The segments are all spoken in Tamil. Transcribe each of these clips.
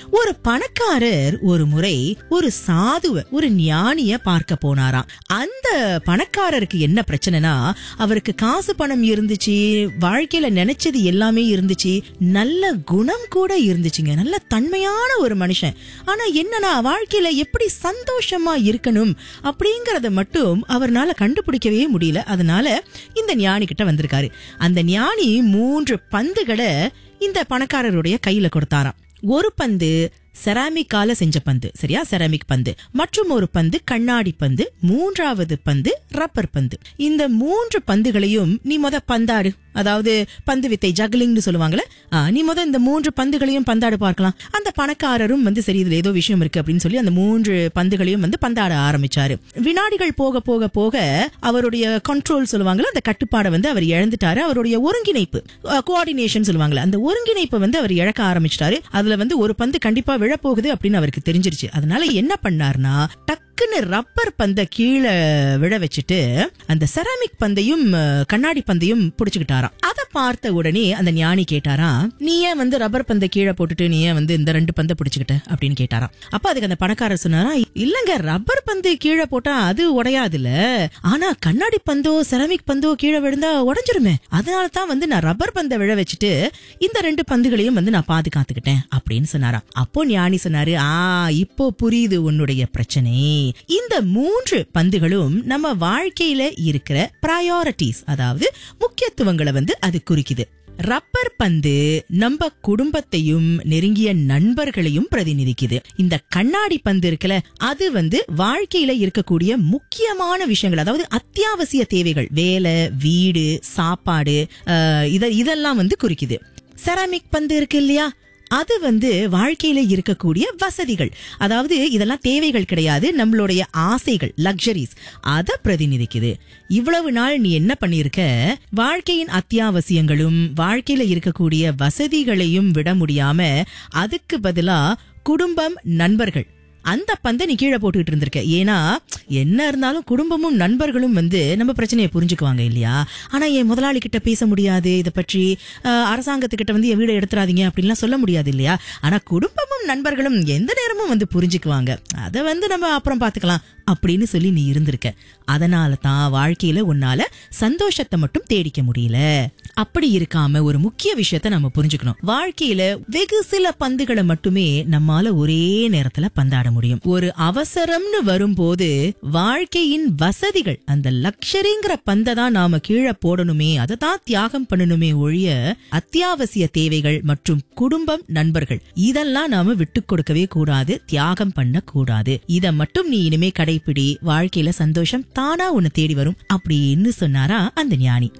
ஒரு பணக்காரர் ஒரு முறை ஒரு சாதுவ ஒரு ஞானிய பார்க்க போனாராம் அந்த பணக்காரருக்கு என்ன பிரச்சனைனா அவருக்கு காசு பணம் இருந்துச்சு வாழ்க்கையில நினைச்சது எல்லாமே இருந்துச்சு நல்ல குணம் கூட இருந்துச்சுங்க நல்ல தன்மையான ஒரு மனுஷன் ஆனா என்னன்னா வாழ்க்கையில எப்படி சந்தோஷமா இருக்கணும் அப்படிங்கறத மட்டும் அவர்னால கண்டுபிடிக்கவே முடியல அதனால இந்த ஞானி கிட்ட வந்திருக்காரு அந்த ஞானி மூன்று பந்துகளை இந்த பணக்காரருடைய கையில கொடுத்தாராம் ஒரு பந்து செராமிக்கால செஞ்ச பந்து சரியா செராமிக் பந்து மற்றும் ஒரு பந்து கண்ணாடி பந்து மூன்றாவது பந்து ரப்பர் பந்து இந்த மூன்று பந்துகளையும் நீ முத பந்தாடு அதாவது பந்து வித்தை ஜக்லிங்னு சொல்லுவாங்கல்ல ஆ, நீ முத இந்த மூன்று பந்துகளையும் பந்தாடு பார்க்கலாம் அந்த பணக்காரரும் வந்து சரி இதுல ஏதோ விஷயம் இருக்கு அப்படின்னு சொல்லி அந்த மூன்று பந்துகளையும் வந்து பந்தாட ஆரம்பிச்சாரு வினாடிகள் போக போக போக அவருடைய கண்ட்ரோல் சொல்லுவாங்கல்ல அந்த கட்டுப்பாடை வந்து அவர் இழந்துட்டாரு அவருடைய ஒருங்கிணைப்பு கோஆர்டினேஷன் சொல்லுவாங்கல்ல அந்த ஒருங்கிணைப்பை வந்து அவர் இழக்க ஆரம்பிச்சிட்டாரு அதுல வந்து ஒரு பந்து கண்டிப்பா விழப்போகுது அப்படின்னு அவருக்கு தெரிஞ்சிருச்சு அதனால என்ன பண்ணார்னா டக்குன்னு ரப்பர் பந்த கீழே விழ வச்சுட்டு அந்த செராமிக் பந்தையும் அஹ், கண்ணாடி பந்தையும் புடிச்சுக்கிட்டாராம் அதை பார்த்த உடனே அந்த ஞானி கேட்டாராம் நீ ஏன் வந்து ரப்பர் பந்தை கீழே போட்டுட்டு நீ ஏன் வந்து இந்த ரெண்டு பந்தை புடிச்சுக்கிட்ட அப்படின்னு கேட்டாராம் அப்ப அதுக்கு அந்த பணக்காரர் சொன்னாரா இல்லங்க ரப்பர் பந்து கீழே போட்டா அது உடையாதுல்ல ஆனா கண்ணாடி பந்தோ செராமிக் பந்தோ கீழே விழுந்தா உடைஞ்சிருமே அதனால தான் வந்து நான் ரப்பர் பந்தை விழ வச்சுட்டு இந்த ரெண்டு பந்துகளையும் வந்து நான் பாதுகாத்துக்கிட்டேன் அப்படின்னு சொன்னாராம் அப்போ ஞானி சொன்னாரு ஆ இப்போ புரியுது உன்னுடைய பிரச்சனை இந்த மூன்று பந்துகளும் நம்ம வாழ்க்கையில இருக்கிற ப்ரையாரிட்டிஸ் அதாவது முக்கியத்துவங்களை வந்து அது குறிக்குது ரப்பர் பந்து நம்ம குடும்பத்தையும் நெருங்கிய நண்பர்களையும் பிரதிநிதிக்குது இந்த கண்ணாடி பந்து இருக்குல்ல அது வந்து வாழ்க்கையில இருக்கக்கூடிய முக்கியமான விஷயங்கள் அதாவது அத்தியாவசிய தேவைகள் வேலை வீடு சாப்பாடு அஹ், இத இதெல்லாம் வந்து குறிக்குது செராமிக் பந்து இருக்கு இல்லையா அது வந்து வாழ்க்கையில இருக்கக்கூடிய வசதிகள் அதாவது இதெல்லாம் தேவைகள் கிடையாது நம்மளுடைய ஆசைகள் லக்ஸரிஸ் அத பிரதிநிதிக்குது இவ்வளவு நாள் நீ என்ன பண்ணிருக்க வாழ்க்கையின் அத்தியாவசியங்களும் வாழ்க்கையில இருக்கக்கூடிய வசதிகளையும் விட முடியாம அதுக்கு பதிலா குடும்பம் நண்பர்கள் அந்த பந்தை நீ கீழே போட்டுக்கிட்டு இருந்திருக்க ஏன்னா என்ன இருந்தாலும் குடும்பமும் நண்பர்களும் வந்து நம்ம பிரச்சனையை புரிஞ்சுக்குவாங்க இல்லையா ஆனா என் முதலாளி கிட்ட பேச முடியாது இதை பற்றி அஹ், அரசாங்கத்துக்கிட்ட வந்து என் வீடை எடுத்துறாதீங்க அப்படின்லாம் சொல்ல முடியாது இல்லையா ஆனா குடும்பமும் நண்பர்களும் எந்த நேரமும் வந்து புரிஞ்சுக்குவாங்க அதை வந்து நம்ம அப்புறம் பாத்துக்கலாம் அப்படின்னு சொல்லி நீ இருந்திருக்க அதனால தான் வாழ்க்கையில உன்னால சந்தோஷத்தை மட்டும் தேடிக்க முடியல அப்படி இருக்காம ஒரு முக்கிய விஷயத்த நம்ம புரிஞ்சுக்கணும் வாழ்க்கையில வெகு சில பந்துகளை மட்டுமே நம்மால ஒரே நேரத்துல பந்தாட முடியும் ஒரு அவசரம்னு வரும்போது வாழ்க்கையின் வசதிகள் அந்த லக்ஷரிங்கிற பந்தை தான் நாம கீழே போடணுமே அதை தான் தியாகம் பண்ணணுமே ஒழிய அத்தியாவசிய தேவைகள் மற்றும் குடும்பம் நண்பர்கள் இதெல்லாம் நாம விட்டு கொடுக்கவே கூடாது தியாகம் பண்ண கூடாது இத மட்டும் நீ இனிமே கடைபிடி வாழ்க்கையில சந்தோஷம் தானா உன்னை தேடி வரும் அப்படின்னு சொன்னாரா அந்த ஞானி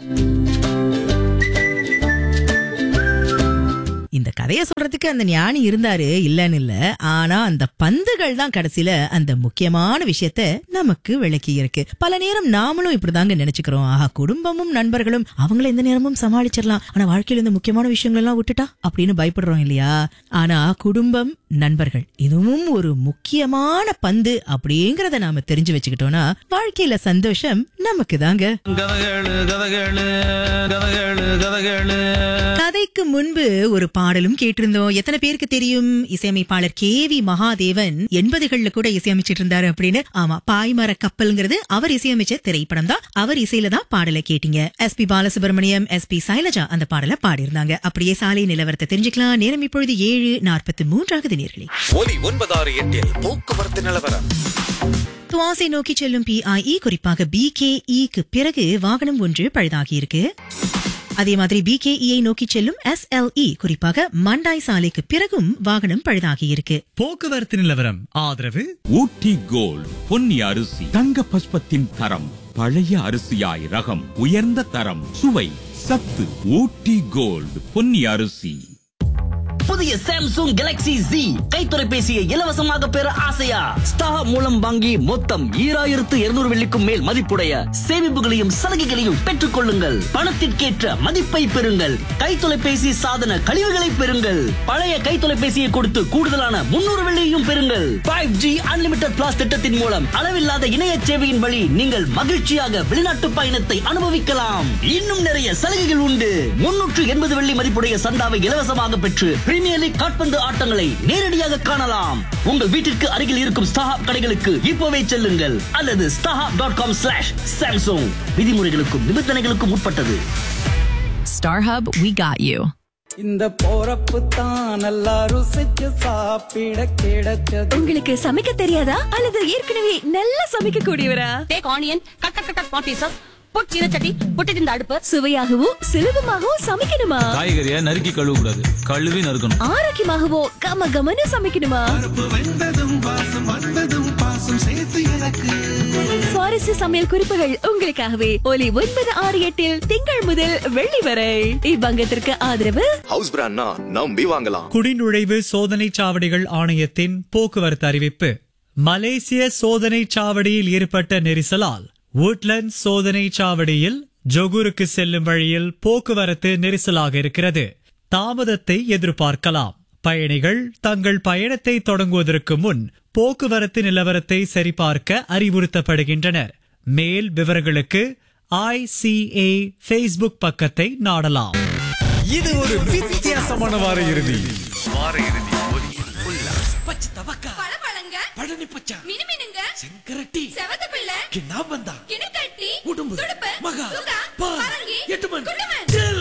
இந்த கதையை சொல்றதுக்கு அந்த ஞானி இருந்தாரு இல்லன்னு இல்ல ஆனா அந்த பந்துகள் தான் கடைசியில அந்த முக்கியமான விஷயத்த நமக்கு விளக்கி இருக்கு பல நேரம் நாமளும் இப்படிதாங்க நினைச்சுக்கிறோம் ஆஹா குடும்பமும் நண்பர்களும் அவங்கள எந்த நேரமும் சமாளிச்சிடலாம் ஆனா வாழ்க்கையில இந்த முக்கியமான விஷயங்கள் எல்லாம் விட்டுட்டா அப்படின்னு பயப்படுறோம் இல்லையா ஆனா குடும்பம் நண்பர்கள் இதுவும் ஒரு முக்கியமான பந்து அப்படிங்கறத நாம தெரிஞ்சு வச்சுக்கிட்டோம்னா வாழ்க்கையில சந்தோஷம் நமக்கு தாங்க கதகளு கதகளு கதகளு கதகளு கதைக்கு முன்பு ஒரு பாடலும் கேட்டிருந்தோம் எத்தனை பேருக்கு தெரியும் இசையமைப்பாளர் கே வி மகாதேவன் எண்பதுகள்ல கூட இசையமைச்சிட்டு இருந்தாரு அப்படின்னு ஆமா பாய்மர கப்பல்ங்கிறது அவர் இசையமைச்ச திரைப்படம் தான் அவர் இசையில தான் பாடலை கேட்டீங்க S P Balasubrahmanyam S P Sailaja அந்த பாடலை பாடியிருந்தாங்க அப்படியே சாலை நிலவரத்தை தெரிஞ்சுக்கலாம் நேரம் இப்பொழுது ஏழு நாற்பத்தி மூன்றாவது நேர்களே ஒலி ஒன்பதாறு எட்டில் போக்குவரத்து நிலவரம் துவாசை நோக்கி செல்லும் பிஐஇ குறிப்பாக பிகேஇக்கு பிறகு வாகனம் ஒன்று பழுதாகி இருக்கு அதே மாதிரி பிகேஇயை நோக்கி செல்லும் எஸ்எல்இ குறிப்பாக மண்டாய் சாலைக்கு பிறகும் வாகனம் பழுதாகி இருக்கு போக்குவரத்து நிலவரம் ஆதரவு ஊட்டி கோல்ட் பொன்னி அரிசி தங்க பஸ்பத்தின் தரம் பழைய அரிசியாய் ரகம் உயர்ந்த தரம் சுவை சத்து ஊட்டி கோல்ட் பொன்னி அரிசி புதிய சாம்சங் கேலக்ஸி Z கை தொலைபேசியை இலவசமாக பெற ஆசையா ஸ்டார் மூலம் வாங்கி மொத்தம் ஈராயிரத்து இருநூறு வெள்ளிக்கும் மேல் மதிப்புடைய சேமிப்புகளையும் சலுகைகளையும் பெற்றுக் கொள்ளுங்கள் பணத்திற்கேற்ற மதிப்பை பெறுங்கள் கை தொலைபேசி சாதன கழிவுகளை பெறுங்கள் பழைய கை தொலைபேசியை கொடுத்து கூடுதலான முன்னூறு வெள்ளியையும் பெறுங்கள் ஃபைவ் ஜி அன்லிமிட்டட் பிளாஸ் திட்டத்தின் மூலம் அளவில்லாத இணைய சேவையின் வழி நீங்கள் மகிழ்ச்சியாக வெளிநாட்டு பயணத்தை அனுபவிக்கலாம் இன்னும் நிறைய சலுகைகள் உண்டு முன்னூற்று எண்பது வெள்ளி மதிப்புடைய சந்தாவை இலவசமாக பெற்று பிரீமியம் பிரீமியர் லீக் காட்பந்து ஆட்டங்களை நேரடியாக காணலாம் உங்கள் வீட்டிற்கு அருகில் இருக்கும் ஸ்டாஹாப் கடைகளுக்கு இப்போவே செல்லுங்கள் அல்லது StarHub dot com slash Samsung விதிமுறைகளுக்கும் நிபந்தனைகளுக்கும் உட்பட்டது StarHub, we got you. இந்த போறப்பு தான் நல்லா ருசிச்சு சாப்பிட கிடைச்சது உங்களுக்கு சமைக்க தெரியாதா அல்லது ஏற்கனவே நல்லா சமைக்க கூடியவரா take onion cut cut cut small pieces put சீனச்சட்டி புட்டு இந்த அடுப்பு சுவையாகவும் சுலபமாகவும் சமைக்கணுமா காய்கறியை நறுக்கி கழுவ கூடாது கழுவி நறுக்கணும் ஆரோக்கியமாகவோ கம கமனு சமைக்கணுமா சுவாரஸ்ய சமையல் குறிப்புகள் உங்களுக்காகவே ஒலி ஒன்பது ஆறு எட்டில் திங்கள் முதல் வெள்ளி வரை இவ்வங்கத்திற்கு ஆதரவு ஹவுஸ் பிராண்ட்னா நம்பி வாங்கலாம் குடிநுழைவு சோதனை சாவடிகள் ஆணையத்தின் போக்குவரத்து அறிவிப்பு மலேசிய சோதனை சாவடியில் ஏற்பட்ட நெரிசலால் woodlands சோதனை சாவடியில் ஜொகூருக்கு செல்லும் வழியில் போக்குவரத்து நெரிசலாக இருக்கிறது தாமதத்தை எதிர்பார்க்கலாம் பயணிகள் தங்கள் பயணத்தை தொடங்குவதற்கு முன் போக்குவரத்து நிலவரத்தை சரிபார்க்க அறிவுறுத்தப்படுகின்றனர் மேல் விவரங்களுக்கு ஐசிஏ ஃபேஸ்புக் பக்கத்தை நாடலாம் இது ஒரு வித்தியாசமான வார இறுதி பழனி பச்சா மினுமினுங்க செங்கரட்டி செவத்த பிள்ளை கிண்ணா பந்தா கிணக்கட்டி உடும்பு மகா பா எட்டுமன்